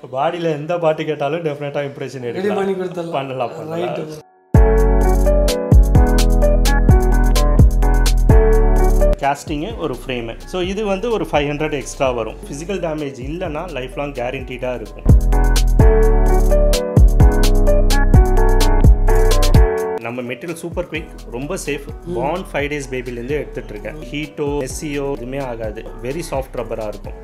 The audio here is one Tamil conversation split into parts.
பாடியில் எந்த பாட்டு கேட்டாலும் டெஃபினட்டாக இம்ப்ரெஷன் ரெடி எடுக்கலாம் பண்ணி கொடுத்துடலாம் பண்ணலாம் ரைட்டு பண்ணலாம் கேஸ்டிங்கு ஒரு ஃப்ரேமு ஸோ இது வந்து ஒரு ஃபைவ் ஹண்ட்ரட் எக்ஸ்ட்ரா வரும் ஃபிசிக்கல் டேமேஜ் இல்லைன்னா லைஃப் லாங் கேரண்டீடாக இருக்கும் நம்ம மெட்டீரியல் சூப்பர் குயிக் ரொம்ப சேஃப் பான் ஃபைவ் டேஸ் பேபிலேருந்து எடுத்துட்டு இருக்கேன் ஹீட்டோ எஸ்சியோ எதுவுமே ஆகாது வெரி சாஃப்ட் ரப்பராக இருக்கும்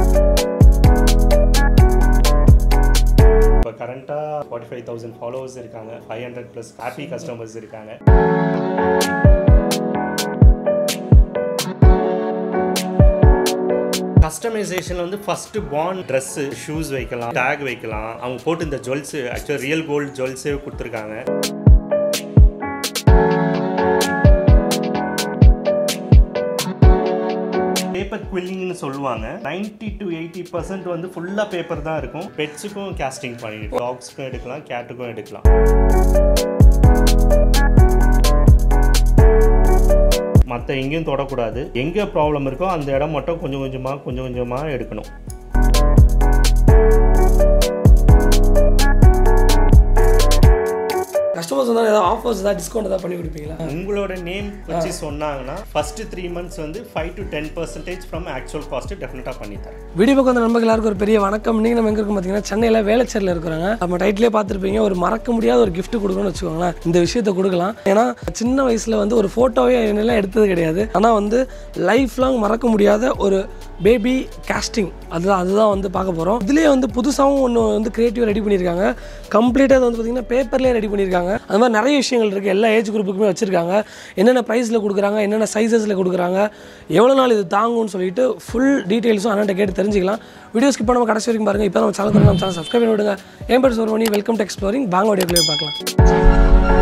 இப்போ கரண்ட்டாக ஃபார்ட்டி ஃபைவ் தௌசண்ட் ஃபாலோவர்ஸ் இருக்காங்க five hundred plus happy customers இருக்காங்க கஸ்டமைசேஷன் வந்து ஃபர்ஸ்ட் பான் ட்ரெஸ்ஸு ஷூஸ் வைக்கலாம் டேக் வைக்கலாம் அவங்க போட்டு இந்த ஜுவல்ஸு ஆக்சுவலாக ரியல் கோல்டு ஜுவல்ஸே கொடுத்துருக்காங்க பேப்பர் குவில்லிங்னு சொல்லுவாங்க 90 டு எயிட்டி பர்சன்ட் வந்து ஃபுல்லாக பேப்பர் தான் இருக்கும் பெட்ஸுக்கும் கேஸ்டிங் பண்ணிட்டு டாக்ஸ்க்கும் எடுக்கலாம் கேட்டுக்கும் எடுக்கலாம் மற்ற எங்கேயும் தொடக்கூடாது எங்கே ப்ராப்ளம் இருக்கோ அந்த இடம் மட்டும் கொஞ்சம் கொஞ்சமாக கொஞ்சம் கொஞ்சமாக எடுக்கணும் கஸ்டமர்ஸ் வந்தால் ஏதாவது ஆஃபர்ஸ் ஏதாவது டிஸ்கவுண்ட் ஏதாவது பண்ணி கொடுப்பீங்களா உங்களோட நேம் வச்சு சொன்னாங்கன்னா ஃபர்ஸ்ட் த்ரீ மந்த்ஸ் வந்து five to ten percentage from actual cost டெஃபினட்டாக பண்ணித்தரேன் வீடியோ பக்கம் வந்த நண்பர்கள் எல்லாருக்கும் ஒரு பெரிய வணக்கம் நீங்கள் நம்ம எங்கே இருக்கோம் பார்த்தீங்கன்னா சென்னையில் வேளச்சேரியில் இருக்கிறாங்க நம்ம டைட்டிலே பார்த்துருப்பீங்க ஒரு மறக்க முடியாத ஒரு gift கொடுக்கணும்னு வச்சுக்கோங்களேன் இந்த விஷயத்தை கொடுக்கலாம் ஏன்னா சின்ன வயசில் வந்து ஒரு ஃபோட்டோவே என்னெல்லாம் எடுத்தது கிடையாது ஆனால் வந்து லைஃப் லாங் மறக்க முடியாத ஒரு பேபி casting அதுதான் அதுதான் வந்து பார்க்க போகிறோம் இதுலேயே வந்து புதுசாகவும் ஒன்று வந்து க்ரியேட்டிவாக ரெடி பண்ணியிருக்காங்க கம்ப்ளீட்டாக வந்து பார்த்திங்கன்னா பேப்பர்லேயே ரெடி பண்ணியிருக்காங்க அது மாதிரி நிறைய விஷயங்கள் இருக்குது எல்லா ஏஜ் குரூப்புக்குமே வச்சுருக்காங்க என்னென்ன ப்ரைஸில் கொடுக்குறாங்க என்னென்ன சைஸஸில் கொடுக்குறாங்க எவ்வளோ நாள் இது தாங்கும்னு சொல்லிட்டு ஃபுல் டீட்டெயில்ஸும் அண்ணன் கேட்டு தெரிஞ்சுக்கலாம் வீடியோ ஸ்கிப் பண்ணாம கடைசி வரைக்கும் பாருங்கள் இப்போ நம்ம சேனல் நம்ம சேனல் சப்ஸ்கிரைப் பண்ணி விடுங்க என் பேர் சோர்மணி வெல்கம் டு எக்ஸ்ப்ளோரிங் வாங்க வீடியோ கிளியர் பார்க்கலாம்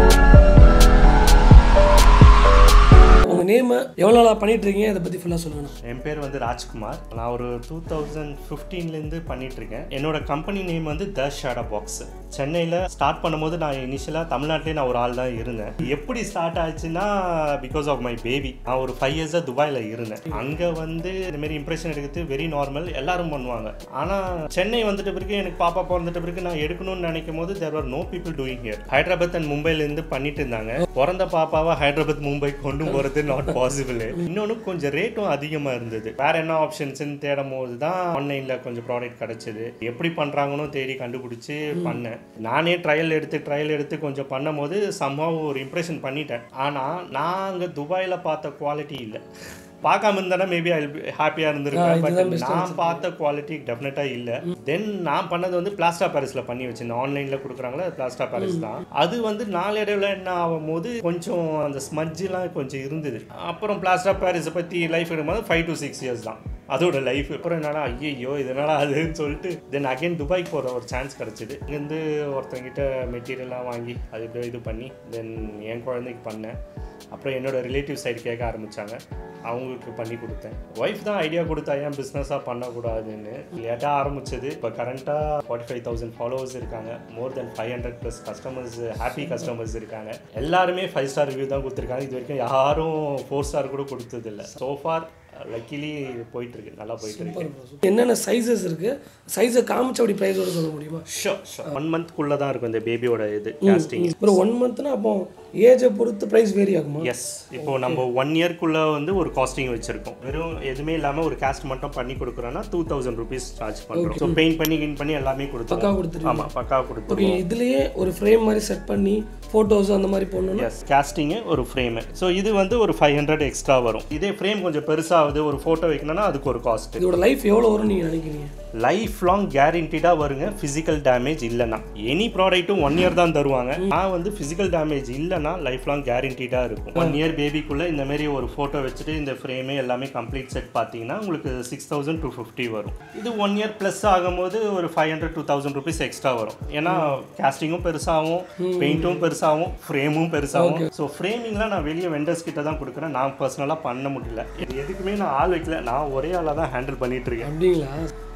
உங்கள் நேம் எவ்வளோ நாளாக பண்ணிட்டு இருக்கீங்க இதை பற்றி ஃபுல்லாக சொல்லுங்கண்ணா என் பேர் வந்து ராஜ்குமார் நான் ஒரு டூ தௌசண்ட் ஃபிஃப்டீன்லேருந்து பண்ணிட்டு இருக்கேன் என்னோட கம்பெனி நேம் வந்து த ஷேடா பாக்ஸ் சென்னையில் ஸ்டார்ட் பண்ணும்போது நான் இனிஷியலாக தமிழ்நாட்டிலே நான் ஒரு ஆள் தான் இருந்தேன் எப்படி ஸ்டார்ட் ஆச்சுன்னா பிகாஸ் ஆஃப் மை பேபி நான் ஒரு ஃபைவ் இயர்ஸாக துபாயில் இருந்தேன் அங்கே வந்து இந்த மாதிரி இம்ப்ரெஷன் எடுக்கிறது வெரி நார்மல் எல்லாரும் பண்ணுவாங்க ஆனால் சென்னை வந்துட்ட பிறகு எனக்கு பாப்பா பிறந்துட்ட பிறகு நான் எடுக்கணும்னு நினைக்கும் போது there are no people doing here Hyderabad and மும்பைலேருந்து பண்ணிட்டு இருந்தாங்க பிறந்த பாப்பாவை ஹைதராபாத் மும்பை கொண்டு போகிறது நாட் பாசிபிள் இன்னொன்று கொஞ்சம் ரேட்டும் அதிகமாக இருந்தது வேற என்ன ஆப்ஷன்ஸ்னு தேடும் போது தான் ஆன்லைனில் கொஞ்சம் ப்ராடக்ட் கிடைச்சது எப்படி பண்ணுறாங்கன்னு தேடி கண்டுபிடிச்சி பண்ணேன் நானே ட்ரையல் எடுத்து ட்ரையல் எடுத்து கொஞ்சம் பண்ணும்போது சம்மாவும் ஒரு இம்ப்ரெஷன் பண்ணிட்டேன் ஆனால் நான் அங்கே துபாயில் பார்த்த குவாலிட்டி இல்லை பார்க்காம இருந்தானா மேபி ஐ ஹாப்பியாக இருந்திருப்பேன் பட் நான் பார்த்த குவாலிட்டி டெஃபினட்டாக இல்லை தென் நான் பண்ணது வந்து பிளாஸ்டா பாரிஸில் பண்ணி வச்சிருந்தேன் ஆன்லைனில் கொடுக்குறாங்களா பிளாஸ்டா பாரிஸ் தான் அது வந்து நாளடைவில் என்ன ஆகும் போது கொஞ்சம் அந்த ஸ்மட்ஜெலாம் கொஞ்சம் இருந்தது அப்புறம் பிளாஸ்டா பாரிஸை பற்றி லைஃப் எடுக்கும்போது ஃபைவ் டு சிக்ஸ் இயர்ஸ் தான் அதோட லைஃப் அப்புறம் என்னடா ஐயோ இதனால அதுன்னு சொல்லிட்டு தென் அகைன் துபாய்க்கு போகிற ஒரு சான்ஸ் கிடச்சிது இங்கேருந்து ஒருத்தங்கிட்ட மெட்டீரியல்லாம் வாங்கி அது இப்படியே இது பண்ணி தென் என் குழந்தைக்கு பண்ணேன் அப்புறம் என்னோட ரிலேட்டிவ் சைடு கேட்க ஆரம்பித்தாங்க அவங்களுக்கு பண்ணி கொடுத்தேன் ஒய்ஃப் தான் ஐடியா கொடுத்தா ஏன் பிஸ்னஸாக பண்ணக்கூடாதுன்னு லேட்டாக ஆரம்பிச்சது இப்போ கரண்ட்டாக ஃபார்ட்டி ஃபைவ் தௌசண்ட் ஃபாலோவர்ஸ் இருக்காங்க more than five hundred plus customers happy customers இருக்காங்க எல்லாருமே ஃபைவ் ஸ்டார் ரிவ்யூ தான் கொடுத்துருக்காங்க இது வரைக்கும் யாரும் ஃபோர் ஸ்டார் கூட கொடுத்ததில்ல சோஃபார் லக்கிலி போயிட்டு இருக்கு நல்லா போயிட்டு இருக்கு என்னென்ன சைஸஸ் இருக்குது சைஸை காமிச்சு அப்படி ப்ரைஸோட சொல்ல முடியுமா ஷோ ஷோ ஒன் மந்த்க்குள்ளே தான் இருக்கும் இந்த பேபியோட இது கேஸ்டிங் ஒரு ஒன் மந்த்னா அப்போ ஏஜை பொறுத்து ப்ரைஸ் வேரி ஆகுமா எஸ் இப்போ நம்ம ஒன் இயர்க்குள்ள வந்து ஒரு காஸ்டிங் வச்சிருக்கோம் வெறும் எதுவுமே இல்லாம ஒரு காஸ்ட் மட்டும் பண்ணி கொடுக்குறோன்னா டூ தௌசண்ட் ருபீஸ் சார்ஜ் பண்றோம் ஸோ பெயிண்ட் பண்ணி கின் பண்ணி எல்லாமே பக்கா கொடுத்துருவோம் கொடுத்துருவீங்க ஆமா பக்கா ஓகே கொடுத்துருவோம் இதுலேயே ஒரு ஃப்ரேம் மாதிரி செட் பண்ணி ஃபோட்டோஸ் அந்த மாதிரி போடணும்னா எஸ் காஸ்டிங்கு ஒரு ஃப்ரேமு ஸோ இது வந்து ஒரு ஃபைவ் ஹண்ட்ரட் எக்ஸ்ட்ரா வரும் இதே ஃப்ரேம் கொஞ்சம் பெருசாகுது ஒரு ஃபோட்டோ வைக்கணும்னா அதுக்கு ஒரு காஸ்ட் இதோட லைஃப் எவ்வளோ வரும்னு நீங்கள் நினைக்கிறீங்க லைஃப் லாங் கேரண்டீடாக வருங்க ஃபிசிக்கல் டேமேஜ் இல்லைன்னா எனி ப்ராடக்ட்டும் ஒன் இயர் தான் தருவாங்க நான் வந்து ஃபிசிக்கல் டேமேஜ் இல்லைன்னா லைஃப் லாங் கேரண்டீடாக இருக்கும் ஒன் இயர் பேபிக்குள்ளே இந்த மாதிரி ஒரு ஃபோட்டோ வச்சுட்டு இந்த ஃப்ரேமு எல்லாமே கம்ப்ளீட் செட் பார்த்தீங்கன்னா உங்களுக்கு சிக்ஸ் தௌசண்ட் டூ ஃபிஃப்டி வரும் இது ஒன் இயர் ப்ளஸ் ஆகும்போது ஒரு five hundred two thousand rupees extra வரும் ஏன்னா காஸ்டிங்கும் பெருசாகும் பெயிண்ட்டும் பெருசாகும் ஃப்ரேமும் பெருசாகும் ஸோ ஃப்ரேமிங்லாம் நான் வெளியே வெண்டர்ஸ் கிட்ட தான் கொடுக்குறேன் நான் பர்சனலாக பண்ண முடியல இது எதுக்குமே நான் ஆள் வைக்கல நான் ஒரே ஆளாக தான் ஹேண்டில் பண்ணிட்டு இருக்கேன் அப்படிங்களா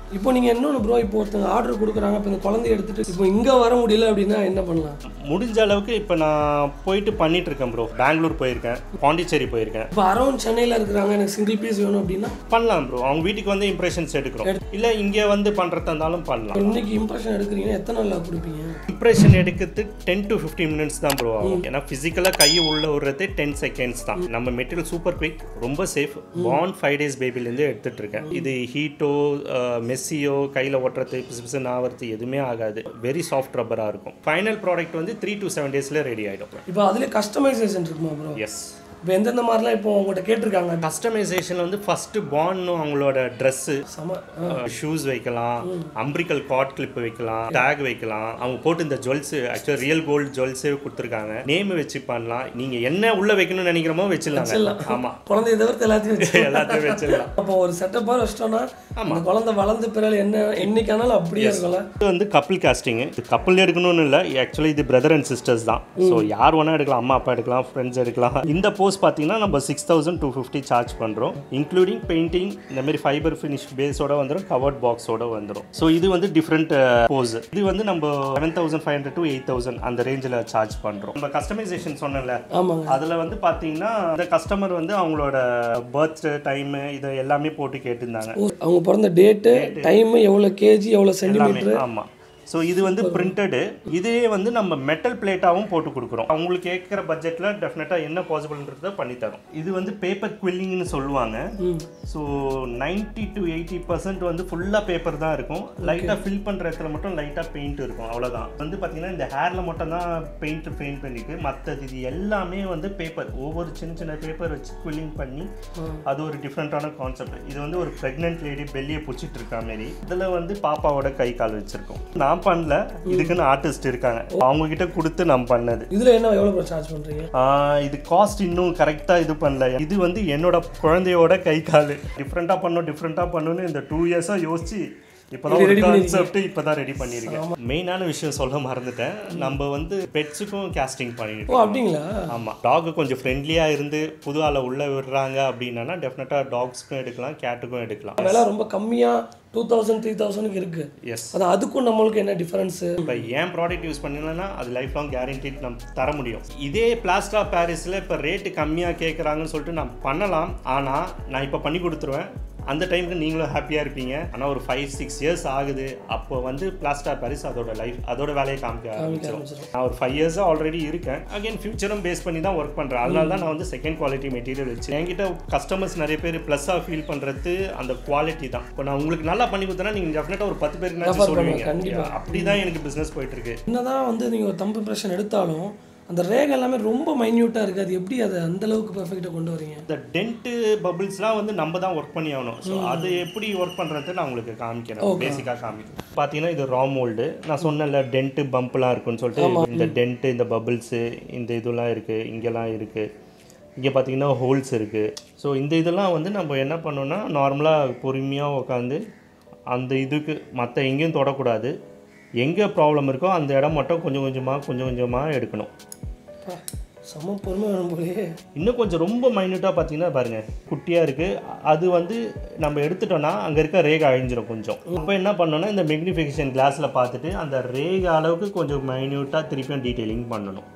இப்போ நீங்கள் இன்னொன்று ப்ரோ இப்போ ஒருத்தங்க ஆர்டர் கொடுக்குறாங்க இப்போ இந்த குழந்தைய எடுத்துட்டு இப்போ இங்கே வர முடியல அப்படின்னா என்ன பண்ணலாம் முடிஞ்ச அளவுக்கு இப்போ நான் போயிட்டு பண்ணிட்டு இருக்கேன் ப்ரோ பெங்களூர் போயிருக்கேன் பாண்டிச்சேரி போயிருக்கேன் இப்போ அரௌண்ட் சென்னையில் இருக்கிறாங்க எனக்கு சிங்கிள் பீஸ் வேணும் அப்படின்னா பண்ணலாம் ப்ரோ அவங்க வீட்டுக்கு வந்து இம்ப்ரெஷன்ஸ் எடுக்கிறோம் இல்லை இங்கே வந்து பண்ணுறதா இருந்தாலும் பண்ணலாம் இன்னைக்கு இம்ப்ரெஷன் எடுக்கிறீங்கன்னா எத்தனை நாளில் கொடுப்பீங்க இம்ப்ரெஷன் எடுக்கிறது டென் டு ஃபிஃப்டீன் மினிட்ஸ் தான் ப்ரோ ஆகும் ஏன்னா ஃபிசிக்கலாக கையை உள்ள விடுறது டென் செகண்ட்ஸ் தான் நம்ம மெட்டீரியல் சூப்பர் குவிக் ரொம்ப சேஃப் பான் ஃபைவ் டேஸ் பேபிலேருந்து எடுத்துட்டு இருக்கேன் இது ஹீட்டோ மெஸ்ஸியோ கையில் ஒட்டுறது பிசு பிசுன்னு ஆகிறது எதுவுமே ஆகாது வெரி சாஃப்ட் ரப்பராக இருக்கும் ஃபைனல் ப்ராடக்ட் வந்து த்ரீ டு செவன் டேஸில் ரெடி ஆகிடும் இப்போ அதுலேயே கஸ்டமைசேஷன் இருக்குமா ப்ரோ எஸ் இப்போ எந்தெந்த மாதிரிலாம் இப்போ உங்கள்கிட்ட கேட்டிருக்காங்க கஸ்டமைசேஷன் வந்து ஃபஸ்ட்டு பான்னு அவங்களோட ட்ரெஸ்ஸு சம ஷூஸ் வைக்கலாம் அம்பிரிக்கல் காட் கிளிப் வைக்கலாம் டேக் வைக்கலாம் அவங்க போட்டு இந்த ஜுவல்ஸ் ஆக்சுவலாக ரியல் கோல்டு ஜுவல்ஸே கொடுத்துருக்காங்க நேம் வச்சு பண்ணலாம் நீங்க என்ன உள்ள வைக்கணும்னு நினைக்கிறோமோ வச்சிடலாம் ஆமா குழந்தைய தவிர்த்து எல்லாத்தையும் வச்சு எல்லாத்தையும் வச்சிடலாம் அப்போ ஒரு செட்டப்பாக வச்சிட்டோம்னா அந்த குழந்தை வளர்ந்த பிறகு என்ன என்னைக்கானாலும் அப்படியே இருக்கும்ல இது வந்து கப்பிள் காஸ்டிங் இது கப்பிள் எடுக்கணும்னு இல்லை ஆக்சுவலி இது பிரதர் அண்ட் சிஸ்டர்ஸ் தான் ஸோ யார் வேணா எடுக்கலாம் அம்மா அப்பா எடுக்கலாம் ஃப்ரெண்ட்ஸ் எடுக்கலாம் இந்த போஸ் பார்த்தீங்கன்னா நம்ம six thousand two fifty charge பண்ணுறோம் இன்க்ளூடிங் பெயிண்டிங் இந்த மாதிரி ஃபைபர் ஃபினிஷ் பேஸோட வந்துடும் கவர்ட் பாக்ஸோட வந்துடும் ஸோ இது வந்து டிஃப்ரெண்ட் போஸ் இது வந்து நம்ம seven thousand five hundred to eight thousand அந்த ரேஞ்சில் சார்ஜ் பண்ணுறோம் நம்ம கஸ்டமைசேஷன் சொன்னேன்ல ஆமாங்க அதில் வந்து பார்த்தீங்கன்னா இந்த கஸ்டமர் வந்து அவங்களோட பர்த்டே டைமு இதை எல்லாமே போட்டு கேட்டிருந்தாங்க ஓ, அவங்க பிறந்த டேட்டு டைமு எவ்வளோ கேஜி எவ்வளோ சென்டிமீட்டர் எல்லாமே ஆமாம் ஸோ இது வந்து பிரிண்டடு இதே வந்து நம்ம மெட்டல் பிளேட்டாகவும் போட்டு கொடுக்குறோம் அவங்களுக்கு கேட்குற பட்ஜெட்டில் டெஃபினட்டாக என்ன பாசிபிள்ன்றதை பண்ணி தரோம் இது வந்து பேப்பர் குவில்லிங்னு சொல்லுவாங்க so ninety to eighty percent வந்து ஃபுல்லாக பேப்பர் தான் இருக்கும் லைட்டாக ஃபில் பண்ணுற இடத்துல மட்டும் லைட்டாக பெயிண்ட் இருக்கும் அவ்வளோதான் வந்து பார்த்தீங்கன்னா இந்த ஹேரில் மட்டும் தான் பெயிண்ட் பெயிண்ட் பண்ணிட்டு மற்றது இது எல்லாமே வந்து பேப்பர் ஒவ்வொரு சின்ன சின்ன பேப்பர் வச்சு குவில்லிங் பண்ணி அது ஒரு டிஃப்ரெண்ட்டான கான்செப்ட் இது வந்து ஒரு ப்ரெக்னென்ட் லேடி பெல்லியை பிடிச்சிட்டு இருக்கா மாரி இதில் வந்து பாப்பாவோட கை கால் வச்சிருக்கோம் நான் பண்ணல இதுக்குன்னு ஆர்டிஸ்ட் இருக்காங்க அவங்க கிட்ட கொடுத்து நான் பண்ணது இதில் என்ன எவ்வளோ சார்ஜ் பண்ணுறீங்க ஆஹ் இது காஸ்ட் இன்னும் கரெக்டாக இது பண்ணல இது வந்து என்னோட குழந்தையோட கை கால் டிஃப்ரெண்ட்டாக பண்ணும் டிஃப்ரெண்ட்டாக பண்ணணும்னு இந்த டூ இயர்ஸாக யோசிச்சு இப்போதான் ஒரு கான்செப்ட் இப்போதான் ரெடி பண்ணியிருக்கேன் மெயினான விஷயம் சொல்ல மறந்துட்டேன் நம்ம வந்து பெட்ஸுக்கும் கேஸ்டிங் ஓ பண்ணிட்டு அப்படிங்களா ஆமாம் டாக் கொஞ்சம் ஃப்ரெண்ட்லியாக இருந்து புது ஆளை உள்ளே விடுறாங்க அப்படின்னா டெஃபினட்டாக டாக்ஸ்க்கும் எடுக்கலாம் கேட்டுக்கும் எடுக்கலாம் விலை ரொம்ப கம்மியாக டூ தௌசண்ட் த்ரீ தௌசண்ட்க்கு இருக்குது எஸ் அது அதுக்கும் நம்மளுக்கு என்ன டிஃபரன்ஸு இப்போ ஏன் ப்ராடக்ட் யூஸ் பண்ணலன்னா அது லைஃப் லாங் கேரண்டி நம்ம தர முடியும் இதே பிளாஸ்டா பாரிஸில் இப்போ ரேட்டு கம்மியாக கேட்குறாங்கன்னு சொல்லிட்டு நான் பண்ணலாம் ஆனால் நான் இப்போ பண்ணி கொடுத்துருவேன் அந்த டைமுக்கு நீங்களும் ஹாப்பியாக இருப்பீங்க ஆனால் ஒரு ஃபைவ் சிக்ஸ் இயர்ஸ் ஆகுது அப்போ வந்து பிளாஸ்டா பாரிஸ் அதோட லைஃப் அதோட வேலையை காமிக்க ஆரம்பிச்சிடும் ஆரம்பிச்சிடும். நான் ஒரு ஃபைவ் இயர்ஸாக ஆல்ரெடி இருக்கேன் அகைன் ஃபியூச்சரும் பேஸ் பண்ணி தான் ஒர்க் பண்ணுறேன் அதனால தான் நான் வந்து செகண்ட் குவாலிட்டி மெட்டீரியல் வச்சு என்கிட்ட கஸ்டமர்ஸ் நிறைய பேர் ப்ளஸ்ஸாக ஃபீல் பண்ணுறது அந்த குவாலிட்டி தான் இப்போ நான் உங்களுக்கு நல்லா பண்ணி கொடுத்தேன்னா நீங்கள் டெஃபினட்டாக ஒரு பத்து பேருக்கு Refer பண்ணுவேன், சொல்லுவீங்க கண்டிப்பா. அப்படி தான் எனக்கு பிஸ்னஸ் போயிட்டு இருக்கு என்னதான் வந்து நீங்கள் ஒரு தம்பு இம்ப்ரெஷன் எடுத்தாலும் அந்த ரேகை எல்லாமே ரொம்ப மைன்யூட்டாக இருக்குது அது எப்படி அதை அந்த அளவுக்கு பெர்ஃபெக்டாக கொண்டு வரீங்க இந்த டென்ட்டு பபிள்ஸ்லாம் வந்து நம்ம தான் ஒர்க் பண்ணி ஆகணும் ஸோ அது எப்படி ஒர்க் பண்ணுறது நான் உங்களுக்கு காமிக்கிறேன் பேசிக்காக காமிக்கிறேன் பார்த்தீங்கன்னா இது ரா மோல்டு நான் சொன்னேன்ல டென்ட்டு பம்ப்லாம் இருக்குன்னு சொல்லிட்டு இந்த டென்ட்டு இந்த பபிள்ஸு இந்த இதெல்லாம் இருக்குது இங்கெல்லாம் இருக்குது இங்கே பார்த்தீங்கன்னா ஹோல்ஸ் இருக்குது ஸோ இந்த இதெல்லாம் வந்து நம்ம என்ன பண்ணோம்னா நார்மலாக பொறுமையாக உட்காந்து அந்த இதுக்கு மற்ற எங்கேயும் தொடக்கூடாது எங்கே ப்ராப்ளம் இருக்கோ அந்த இடம் மட்டும் கொஞ்சம் கொஞ்சமாக கொஞ்சம் கொஞ்சமாக எடுக்கணும் அப்பா, செம பொறுமை வேணும் போலயே இன்னும் கொஞ்சம் ரொம்ப மைன்யூட்டாக பார்த்தீங்கன்னா பாருங்க குட்டியாக இருக்குது அது வந்து நம்ம எடுத்துட்டோம்னா அங்கே இருக்க ரேகை அழிஞ்சிரும் கொஞ்சம் அப்போ என்ன பண்ணோம்னா இந்த மெக்னிஃபிகேஷன் கிளாஸில் பார்த்துட்டு அந்த ரேகை அளவுக்கு கொஞ்சம் மைன்யூட்டாக திருப்பியும் டீட்டெயிலிங் பண்ணணும்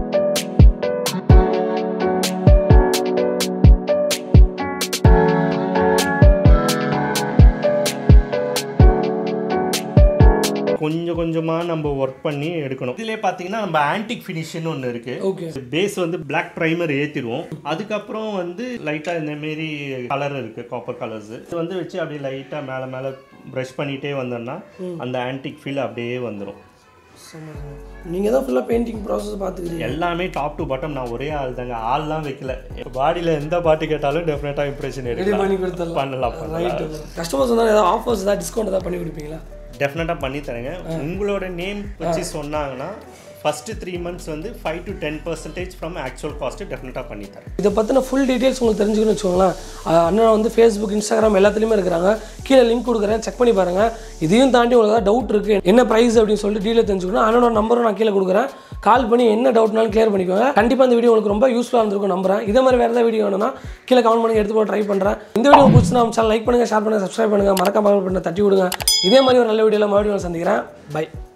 கொஞ்சம் கொஞ்சமாக நம்ம ஒர்க் பண்ணி எடுக்கணும் இதிலே பார்த்தீங்கன்னா நம்ம ஆன்டிக் ஃபினிஷ்னு ஒன்று இருக்குது ஓகே பேஸ் வந்து Black ப்ரைமர் ஏற்றிடுவோம் அதுக்கப்புறம் வந்து லைட்டாக இந்த மாரி கலர் இருக்குது காப்பர் கலர்ஸ் இது வந்து வச்சு அப்படியே லைட்டாக மேலே மேலே ப்ரஷ் பண்ணிகிட்டே வந்தோம்னா அந்த ஆன்டிக் ஃபீல் அப்படியே வந்துடும் நீங்கள் தான் ஃபுல்லாக பெயிண்டிங் ப்ராசஸ் பார்த்துக்கிறீங்க எல்லாமே டாப் டு பாட்டம் நான் ஒரே ஆள் தாங்க ஆள்லாம் வைக்கல பாடியில் எந்த பாட்டு கேட்டாலும் டெஃபினட்டாக இம்ப்ரெஷன் ரெடி எடுக்கலாம் பண்ணி கொடுத்துடலாம் பண்ணலாம் பண்ணலாம் ரைட்டு கஸ்டமர்ஸ் வந்தால் ஏதாவது ஆஃபர்ஸ் ஏதாவது டிஸ்கவுண்ட் ஏதாவது பண்ணி கொடுப்பீங்களா டெஃபினட்டாக பண்ணி தரேங்க உங்களோட நேம் வச்சு சொன்னாங்கன்னா ஃபஸ்ட்டு த்ரீ மந்த்ஸ் வந்து five to ten percentage from actual cost டெஃபினட்டாக பண்ணி தரேன் இதை பற்றின ஃபுல் டீட்டெயில்ஸ் உங்களுக்கு தெரிஞ்சுக்கணும்னு வச்சுக்கோங்களேன் அஹ் அண்ணன் வந்து ஃபேஸ்புக் இன்ஸ்டாகிராம் எல்லாத்துலேயுமே இருக்கிறாங்க கீழே லிங்க் கொடுக்குறேன் செக் பண்ணி பாருங்கள் இதையும் தாண்டி உங்களுக்கு ஏதாவது டவுட் இருக்குது என்ன ப்ரைஸ் அப்படின்னு சொல்லிட்டு டீட்டெயில் தெரிஞ்சுக்கணும் அண்ணனோட நம்பரும் நான் கீழே கொடுக்குறேன் கால் பண்ணி என்ன டவுட்னாலும் கிளியர் பண்ணிக்கோங்க கண்டிப்பாக இந்த வீடியோ உங்களுக்கு ரொம்ப யூஸ்ஃபுல்லாக இருந்திருக்கும் நம்புறேன் இதே மாதிரி வேறு ஏதாவது வீடியோ வேணும்னா கீழே கமெண்ட் பண்ணி எடுத்து போட ட்ரை பண்ணுறேன் இந்த வீடியோ பிடிச்சினா நம்ம சேனல் லைக் பண்ணுங்கள் ஷேர் பண்ணுங்கள் சப்ஸ்கிரைப் பண்ணுங்கள் மறக்காம பண்ண தட்டி விடுங்க இதே மாதிரி ஒரு நல்ல வீடியோவில் மறுபடியும் உங்களை சந்திக்கிறேன் பை